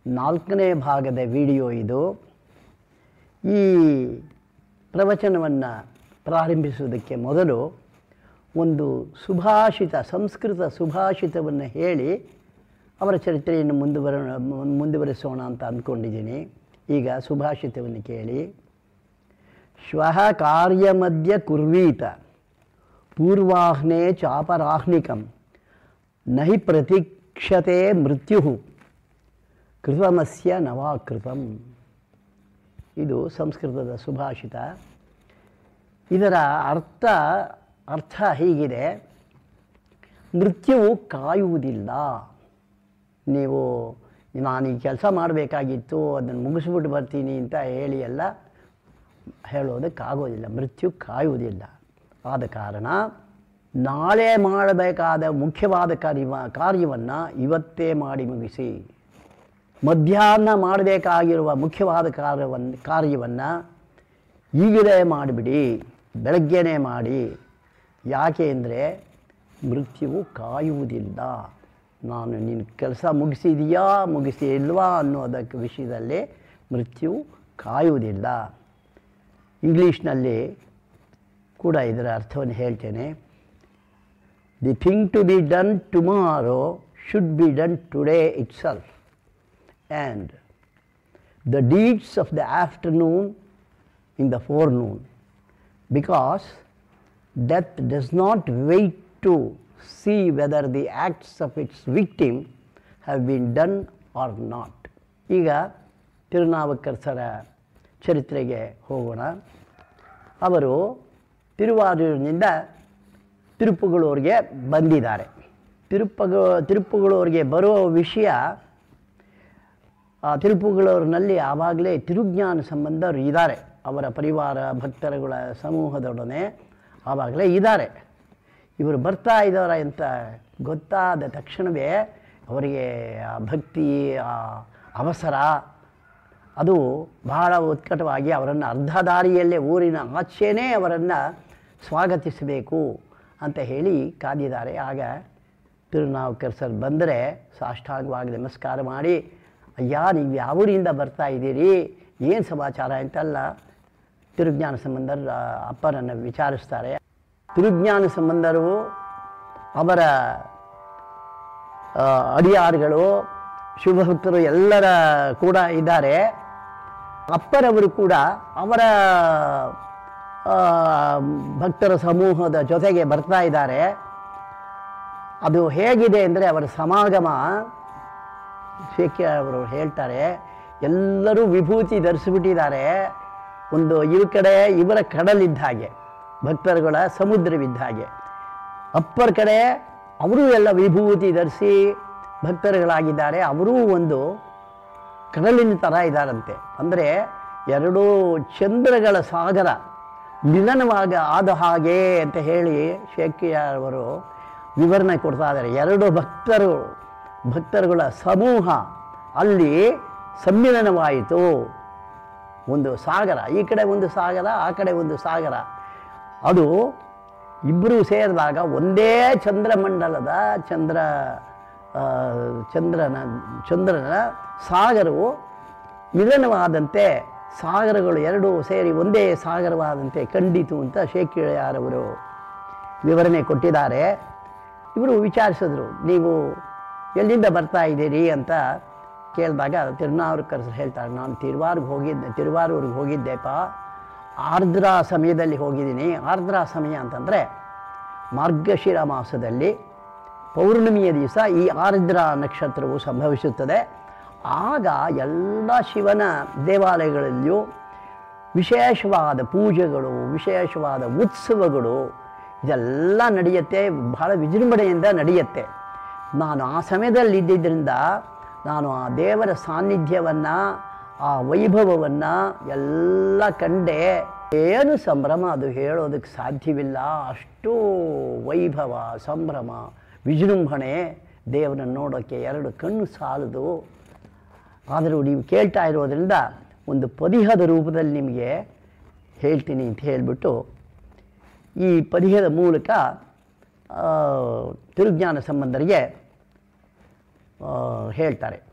ನಾಲ್ಕನೇ ಭಾಗದ ವಿಡಿಯೋ ಇದು ಈ ಪ್ರವಚನವನ್ನು ಪ್ರಾರಂಭಿಸುವುದಕ್ಕೆ ಮೊದಲು ಒಂದು ಸುಭಾಷಿತ ಸಂಸ್ಕೃತ ಸುಭಾಷಿತವನ್ನು ಹೇಳಿ ಅವರ ಚರಿತ್ರೆಯನ್ನು ಮುಂದುವರ ಮುಂದುವರಿಸೋಣ ಅಂತ ಅಂದ್ಕೊಂಡಿದ್ದೀನಿ ಈಗ ಸುಭಾಷಿತವನ್ನು ಕೇಳಿ ಶ್ವಃ ಕಾರ್ಯಮಧ್ಯ ಕುರ್ವೀತ ಪೂರ್ವಾಹ್ನೆ ಚಾಪರಾಹ್ನಿಕಂ ನಹಿ ಪ್ರತೀಕ್ಷತೆ ಮೃತ್ಯು ಕೃತಮಸ್ಯ ನವಾಕೃತಂ ಇದು ಸಂಸ್ಕೃತದ ಸುಭಾಷಿತ ಇದರ ಅರ್ಥ ಅರ್ಥ ಹೀಗಿದೆ ಮೃತ್ಯುವು ಕಾಯುವುದಿಲ್ಲ ನೀವು ನಾನು ಈ ಕೆಲಸ ಮಾಡಬೇಕಾಗಿತ್ತು ಅದನ್ನು ಮುಗಿಸ್ಬಿಟ್ಟು ಬರ್ತೀನಿ ಅಂತ ಹೇಳಿ ಎಲ್ಲ ಹೇಳೋದಕ್ಕಾಗೋದಿಲ್ಲ ಮೃತ್ಯು ಕಾಯುವುದಿಲ್ಲ ಆದ ಕಾರಣ ನಾಳೆ ಮಾಡಬೇಕಾದ ಮುಖ್ಯವಾದ ಕಾರ್ಯ ಕಾರ್ಯವನ್ನು ಇವತ್ತೇ ಮಾಡಿ ಮುಗಿಸಿ ಮಧ್ಯಾಹ್ನ ಮಾಡಬೇಕಾಗಿರುವ ಮುಖ್ಯವಾದ ಕಾರ್ಯವನ್ನು ಕಾರ್ಯವನ್ನು ಈಗಲೇ ಮಾಡಿಬಿಡಿ ಬೆಳಗ್ಗೆನೇ ಮಾಡಿ ಯಾಕೆ ಅಂದರೆ ಮೃತ್ಯುವು ಕಾಯುವುದಿಲ್ಲ ನಾನು ನಿನ್ನ ಕೆಲಸ ಮುಗಿಸಿದೆಯಾ ಮುಗಿಸಿ ಇಲ್ವಾ ಅನ್ನೋದಕ್ಕೆ ವಿಷಯದಲ್ಲಿ ಮೃತ್ಯುವು ಕಾಯುವುದಿಲ್ಲ ಇಂಗ್ಲೀಷ್ನಲ್ಲಿ ಕೂಡ ಇದರ ಅರ್ಥವನ್ನು ಹೇಳ್ತೇನೆ the thing to be done tomorrow should be done today it self and the deeds of the afternoon in the forenoon because death does not wait to see whether the acts of its victim have been done or not ಈಗ ತಿರುನಾವುಕರ್ಸರ ಚರಿತ್ರೆಗೆ ಹೋಗೋಣ ಅವರು ತಿರುವಾರೂರಿನಿಂದ ತಿರುಪುಗಳೂರಿಗೆ ಬಂದಿದ್ದಾರೆ ತಿರುಪಗ ತಿರುಪುಗಳೂರಿಗೆ ಬರುವ ವಿಷಯ ಆ ತಿರುಪುಗಳೂರಿನಲ್ಲಿ ಆವಾಗಲೇ ತಿರುಜ್ಞಾನ ಸಂಬಂಧರು ಇದ್ದಾರೆ ಅವರ ಪರಿವಾರ ಭಕ್ತರುಗಳ ಸಮೂಹದೊಡನೆ ಆವಾಗಲೇ ಇದ್ದಾರೆ ಇವರು ಬರ್ತಾ ಇದ್ದಾರೆ ಅಂತ ಗೊತ್ತಾದ ತಕ್ಷಣವೇ ಅವರಿಗೆ ಆ ಭಕ್ತಿ ಆ ಅವಸರ ಅದು ಬಹಳ ಉತ್ಕಟವಾಗಿ ಅವರನ್ನು ಅರ್ಧ ದಾರಿಯಲ್ಲೇ ಊರಿನ ಆಚೆನೇ ಅವರನ್ನು ಸ್ವಾಗತಿಸಬೇಕು ಅಂತ ಹೇಳಿ ಕಾದಿದ್ದಾರೆ ಆಗ ತಿರುನಾವುಕರ್ ಸರ್ ಬಂದರೆ ಸಾಷ್ಟಾಂಗವಾಗಿ ನಮಸ್ಕಾರ ಮಾಡಿ ಅಯ್ಯ ನೀವು ಯಾವ ಊರಿಂದ ಬರ್ತಾ ಇದ್ದೀರಿ ಏನು ಸಮಾಚಾರ ಅಂತೆಲ್ಲ ತಿರುಜ್ಞಾನ ಸಂಬಂಧರು ಆ ಅಪ್ಪನನ್ನು ವಿಚಾರಿಸ್ತಾರೆ ತಿರುಜ್ಞಾನ ಸಂಬಂಧರು ಅವರ ಆ, ಅಡಿಯಾರುಗಳು ಶುಭಭಕ್ತರು ಎಲ್ಲರ ಕೂಡ ಇದ್ದಾರೆ ಅಪ್ಪರವರು ಕೂಡ ಅವರ ಆ, ಭಕ್ತರ ಸಮೂಹದ ಜೊತೆಗೆ ಬರ್ತಾ ಇದ್ದಾರೆ ಅದು ಹೇಗಿದೆ ಅಂದರೆ ಅವರ ಸಮಾಗಮ ಶೇಖ್ಯ ಅವರು ಹೇಳ್ತಾರೆ ಎಲ್ಲರೂ ವಿಭೂತಿ ಧರಿಸಿಬಿಟ್ಟಿದ್ದಾರೆ ಒಂದು ಇವ್ರ ಕಡೆ ಇವರ ಕಡಲಿದ್ದ ಹಾಗೆ ಭಕ್ತರುಗಳ ಸಮುದ್ರವಿದ್ದ ಹಾಗೆ ಅಪ್ಪರ ಕಡೆ ಅವರು ಎಲ್ಲ ವಿಭೂತಿ ಧರಿಸಿ ಭಕ್ತರುಗಳಾಗಿದ್ದಾರೆ ಅವರೂ ಒಂದು ಕಡಲಿನ ಥರ ಇದ್ದಾರಂತೆ ಅಂದರೆ ಎರಡು ಚಂದ್ರಗಳ ಸಾಗರ ಮಿಲನವಾಗ ಆದ ಹಾಗೆ ಅಂತ ಹೇಳಿ ಶೇಖಿಯ ಅವರು ವಿವರಣೆ ಕೊಡ್ತಾ ಇದ್ದಾರೆ ಎರಡು ಭಕ್ತರು ಭಕ್ತರುಗಳ ಸಮೂಹ ಅಲ್ಲಿ ಸಮ್ಮಿಲನವಾಯಿತು ಒಂದು ಸಾಗರ ಈ ಕಡೆ ಒಂದು ಸಾಗರ ಆ ಕಡೆ ಒಂದು ಸಾಗರ ಅದು ಇಬ್ಬರು ಸೇರಿದಾಗ ಒಂದೇ ಚಂದ್ರಮಂಡಲದ ಚಂದ್ರ ಆ, ಚಂದ್ರನ ಚಂದ್ರನ ಸಾಗರವು ಮಿಲನವಾದಂತೆ ಸಾಗರಗಳು ಎರಡೂ ಸೇರಿ ಒಂದೇ ಸಾಗರವಾದಂತೆ ಕಂಡಿತು ಅಂತ ಶೇಖಿಯಾರವರು ವಿವರಣೆ ಕೊಟ್ಟಿದ್ದಾರೆ ಇವರು ವಿಚಾರಿಸಿದ್ರು ನೀವು ಎಲ್ಲಿಂದ ಬರ್ತಾ ಇದ್ದೀರಿ ಅಂತ ಕೇಳಿದಾಗ ತಿರುನಾವ್ರಕರ್ ಹೇಳ್ತಾರೆ ನಾನು ತಿರುವಾರ್ಗೆ ಹೋಗಿದ್ದೆ ತಿರುವಾರೂರಿಗೆ ಹೋಗಿದ್ದೆಪ್ಪ ಆರ್ದ್ರಾ ಸಮಯದಲ್ಲಿ ಹೋಗಿದ್ದೀನಿ ಆರ್ದ್ರಾ ಸಮಯ ಅಂತಂದರೆ ಮಾರ್ಗಶಿರ ಮಾಸದಲ್ಲಿ ಪೌರ್ಣಮಿಯ ದಿವಸ ಈ ಆರ್ದ್ರಾ ನಕ್ಷತ್ರವು ಸಂಭವಿಸುತ್ತದೆ ಆಗ ಎಲ್ಲ ಶಿವನ ದೇವಾಲಯಗಳಲ್ಲಿಯೂ ವಿಶೇಷವಾದ ಪೂಜೆಗಳು ವಿಶೇಷವಾದ ಉತ್ಸವಗಳು ಇದೆಲ್ಲ ನಡೆಯುತ್ತೆ ಬಹಳ ವಿಜೃಂಭಣೆಯಿಂದ ನಡೆಯುತ್ತೆ ನಾನು ಆ ಸಮಯದಲ್ಲಿ ಇದ್ದಿದ್ದರಿಂದ ನಾನು ಆ ದೇವರ ಸಾನ್ನಿಧ್ಯವನ್ನು ಆ ವೈಭವವನ್ನು ಎಲ್ಲ ಕಂಡೆ ಏನು ಸಂಭ್ರಮ ಅದು ಹೇಳೋದಕ್ಕೆ ಸಾಧ್ಯವಿಲ್ಲ ಅಷ್ಟು ವೈಭವ ಸಂಭ್ರಮ ವಿಜೃಂಭಣೆ ದೇವರನ್ನು ನೋಡೋಕ್ಕೆ ಎರಡು ಕಣ್ಣು ಸಾಲದು ಆದರೂ ನೀವು ಕೇಳ್ತಾ ಇರೋದ್ರಿಂದ ಒಂದು ಪದಿಹದ ರೂಪದಲ್ಲಿ ನಿಮಗೆ ಹೇಳ್ತೀನಿ ಅಂತ ಹೇಳಿಬಿಟ್ಟು ಈ ಪದಿಹದ ಮೂಲಕ ಆ, ತಿರುಜ್ಞಾನ ಸಂಬಂಧರಿಗೆ ಆ, ಹೇಳ್ತಾರೆ